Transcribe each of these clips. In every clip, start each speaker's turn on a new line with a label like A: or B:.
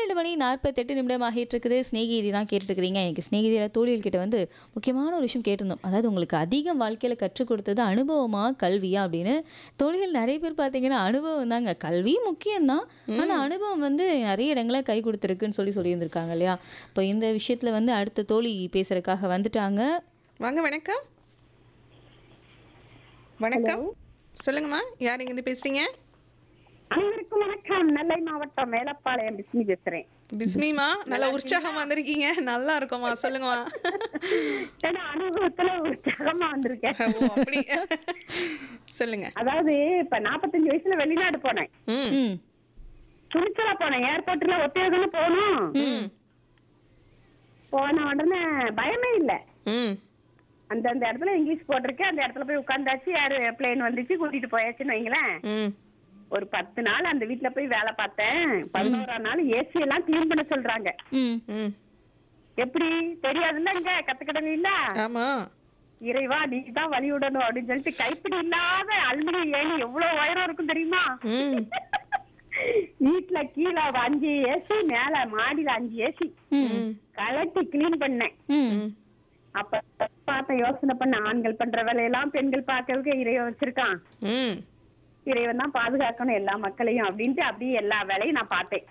A: பன்னிரெண்டு மணி நாற்பத்தெட்டு நிமிடம் ஆகிட்டு இருக்குது ஸ்நேகிதி தான் கேட்டுட்டு இருக்கிறீங்க எனக்கு ஸ்நேகிதியில் தோழிகள் கிட்ட வந்து முக்கியமான ஒரு விஷயம் கேட்டிருந்தோம் அதாவது உங்களுக்கு அதிகம் வாழ்க்கையில் கற்றுக் கொடுத்தது அனுபவமா கல்வியா அப்படின்னு தோழிகள் நிறைய பேர் பார்த்தீங்கன்னா அனுபவம் தாங்க கல்வி முக்கியம்தான் ஆனால் அனுபவம் வந்து நிறைய இடங்களில் கை கொடுத்துருக்குன்னு சொல்லி சொல்லியிருந்திருக்காங்க இல்லையா இப்போ இந்த விஷயத்தில் வந்து அடுத்த தோழி பேசுறதுக்காக வந்துட்டாங்க
B: வாங்க வணக்கம் வணக்கம் சொல்லுங்கம்மா யார் இங்கிருந்து பேசுறீங்க
C: அனைவருக்கும் வணக்கம் நெல்லை மாவட்டம் மேலப்பாளையம் பிஸ்மி பேசுறேன்
B: பிஸ்மிமா நல்லா உற்சாகமா வந்திருக்கீங்க நல்லா இருக்கோமா சொல்லுங்கம்மா
C: ஏன்னா அனுபவத்துல உற்சாகமா வந்திருக்கேன்
B: ஓ அப்படி சொல்லுங்க
C: அதாவது இப்ப நாற்பத்தஞ்சு வயசுல வெளிநாடு போனேன்
B: ம்
A: ம்
C: துணிச்சலா போனேன் ஏர்போர்ட்ல ஒத்தையதுன்னு போகணும்
B: ம்
C: போன உடனே பயமே இல்ல
B: ம்
C: அந்த அந்த இடத்துல இங்கிலீஷ் போட்டிருக்கேன் அந்த இடத்துல போய் உட்காந்தாச்சு யாரு பிளேன் வந்துச்சு கூட்டிட்டு போயாச்சுன்னு வைங்களேன்
B: ம்
C: ஒரு பத்து நாள் அந்த வீட்டுல போய் வேலை பார்த்தேன் பதினோராம் நாள் ஏசி எல்லாம் கிளீன் பண்ண சொல்றாங்க
A: ம்
B: ம்
C: எப்படி தெரியாதுல்ல இங்க கத்துக்கிடங்க இல்ல
B: ஆமா
C: இறைவா நீ தான் வழி விடணும் அப்படின்னு சொல்லிட்டு கைப்பிடி இல்லாத அலுமினியம் ஏணி எவ்வளவு உயரம் இருக்கும் தெரியுமா
B: ம்
C: வீட்டுல கீழே ஒரு அஞ்சு ஏசி மேல மாடியில அஞ்சு ஏசி
A: ம்
C: கலட்டி கிளீன் பண்ணேன்
A: ம்
C: அப்ப பார்த்த யோசனை பண்ண ஆண்கள் பண்ற வேலையெல்லாம் பெண்கள் பார்க்கறதுக்கு இறைவன் வச்சிருக்கான்
B: ம்
C: இறைவன் தான் பாதுகாக்கணும் எல்லா மக்களையும் அப்படின்ட்டு அப்படியே எல்லா வேலையும் நான் பார்த்தேன்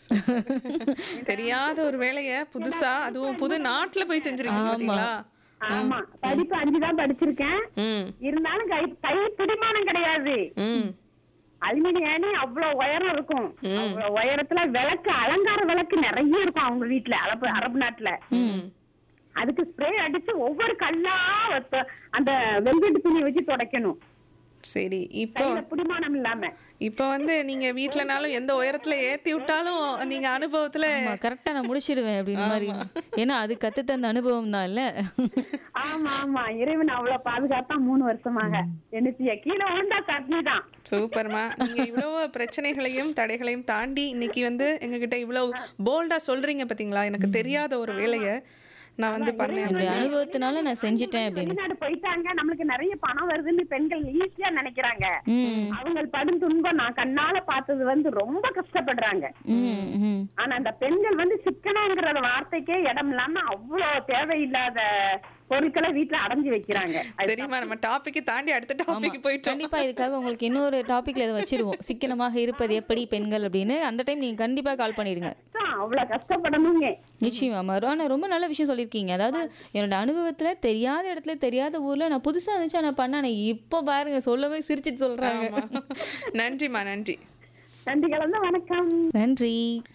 B: தெரியாத ஒரு வேலைய புதுசா அதுவும் புது நாட்டுல போய் செஞ்சிருக்கீங்க பாத்தீங்களா
C: ஆமா படிப்பு அஞ்சு தான் படிச்சிருக்கேன்
B: ம்
C: இருந்தாலும் கை கை பிடிமானம் கிடையாது
B: ம்
C: அலுமினியம் ஏணி அவ்வளவு உயரம் இருக்கும் அவ்வளவு உயரத்துல விளக்கு அலங்கார விளக்கு நிறைய இருக்கும் அவங்க வீட்டுல அரபு அரபு நாட்டுல
B: ம்
C: அதுக்கு ஸ்ப்ரே அடிச்சு ஒவ்வொரு கல்லா வச்ச- அந்த வெல்வெட்டு துணி வச்சு துடைக்கணும்
B: சரி இப்போ
C: கையில பிடிமானம் இல்லாம
B: இப்போ வந்து நீங்க வீட்லனாலும் எந்த உயரத்துல ஏத்தி விட்டாலும் நீங்க அனுபவத்துல
A: ஆமா கரெக்டாக நான் முடிச்சிடுவேன் அப்படின்னு மாதிரி ஏன்னா அது கத்து தந்த அனுபவம் தான் இல்ல
C: ஆமா ஆமா இறைவன் அவ்வளவு பாதுகாத்தா மூணு வருஷமாக என்னச்சிய கீழே விழுந்தா சட்னி தான்
B: சூப்பர்மா நீங்க இவ்வளவு பிரச்சனைகளையும் தடைகளையும் தாண்டி இன்னைக்கு வந்து எங்ககிட்ட இவ்வளவு போல்டா சொல்றீங்க பாத்தீங்களா எனக்கு தெரியாத ஒரு வேலைய நான் வந்து பண்ணேன்
A: என்னுடைய அனுபவத்தினால நான் செஞ்சுட்டேன் அப்படின்னு
C: வெளிநாடு போயிட்டாங்க நம்மளுக்கு நிறைய பணம் வருதுன்னு பெண்கள் ஈஸியா நினைக்கிறாங்க
A: ம்
C: அவங்க படும் துன்பம் நான் கண்ணால பார்த்தது வந்து ரொம்ப கஷ்டப்படுறாங்க
A: ம் ம்
C: ஆனா அந்த பெண்கள் வந்து சிக்கனங்கிற வார்த்தைக்கே இடம் இல்லாம அவ்வளவு தேவையில்லாத பொருட்களை வீட்டுல அடைஞ்சு வைக்கிறாங்க
B: சரிம்மா நம்ம டாபிக் தாண்டி அடுத்த டாபிக் போயிட்டோம்
A: கண்டிப்பா இதுக்காக உங்களுக்கு இன்னொரு டாபிக்ல இதை வச்சிருவோம் சிக்கனமாக இருப்பது எப்படி பெண்கள் அப்படின்னு அந்த டைம் நீங்க கண்டிப்பா கால் பண்ணிடுங்க
C: கஷ்டம், அவ்வளவு கஷ்டப்படணுங்க
A: நிச்சயமா ஆனா ரொம்ப நல்ல விஷயம் சொல்லியிருக்கீங்க அதாவது என்னோட அனுபவத்துல தெரியாத இடத்துல தெரியாத ஊர்ல நான் புதுசா இருந்துச்சு நான் பண்ணேன் ஆனா இப்போ பாருங்க சொல்லவே சிரிச்சிட்டு சொல்றாங்க
B: ஆமா. நன்றிம்மா நன்றி
C: நன்றி கலந்த வணக்கம்
A: நன்றி